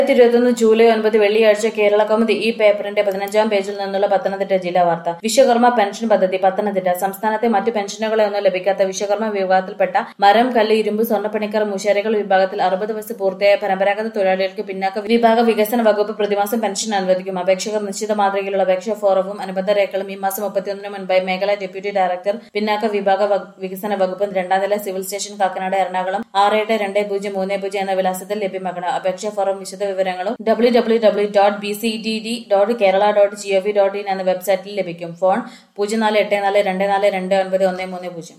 ഇരുപത്തൊന്ന് ജൂലൈ ഒൻപത് വെള്ളിയാഴ്ച കേരള കൗമുദി ഈ പേപ്പറിന്റെ പതിനഞ്ചാം പേജിൽ നിന്നുള്ള പത്തനംതിട്ട ജില്ലാ വാർത്ത വിശ്വകർമ്മ പെൻഷൻ പദ്ധതി പത്തനംതിട്ട സംസ്ഥാനത്തെ മറ്റു പെൻഷനുകളൊന്നും ലഭിക്കാത്ത വിശ്വകർമ്മ വിഭാഗത്തിൽപ്പെട്ട മരം കല്ല് ഇരുമ്പ് സ്വർണ്ണപ്പണിക്കർ മുശാരികൾ വിഭാഗത്തിൽ അറുപത് വയസ്സ് പൂർത്തിയായ പരമ്പരാഗത തൊഴിലാളികൾക്ക് പിന്നാക്ക വിഭാഗ വികസന വകുപ്പ് പ്രതിമാസം പെൻഷൻ അനുവദിക്കും അപേക്ഷകർ നിശ്ചിത മാതൃകയിലുള്ള അപേക്ഷാ ഫോറവും അനുബന്ധ രേഖകളും ഈ മാസം മുപ്പത്തിയൊന്നിന് മുൻപായി മേഖലാ ഡെപ്യൂട്ടി ഡയറക്ടർ പിന്നാക്ക വിഭാഗ വ- വികസന വകുപ്പ് രണ്ടാം നില സിവിൽ സ്റ്റേഷൻ കാക്കനാട് എറണാകുളം ആറ് എട്ട് രണ്ട് പൂജ്യം മൂന്ന് പൂജ്യം എന്ന വിലാസത്തിൽ ലഭ്യമാക്കണം അപേക്ഷാ ഫോറം വിശദ വിവരങ്ങളും W W W dot B C D D dot Kerala dot G O V dot in എന്ന വെബ്സൈറ്റിൽ ലഭിക്കും ഫോൺ പൂജ്യം നാല് എട്ട് നാല് രണ്ട് നാല് രണ്ട് ഒൻപത് ഒന്ന് മൂന്ന് പൂജ്യം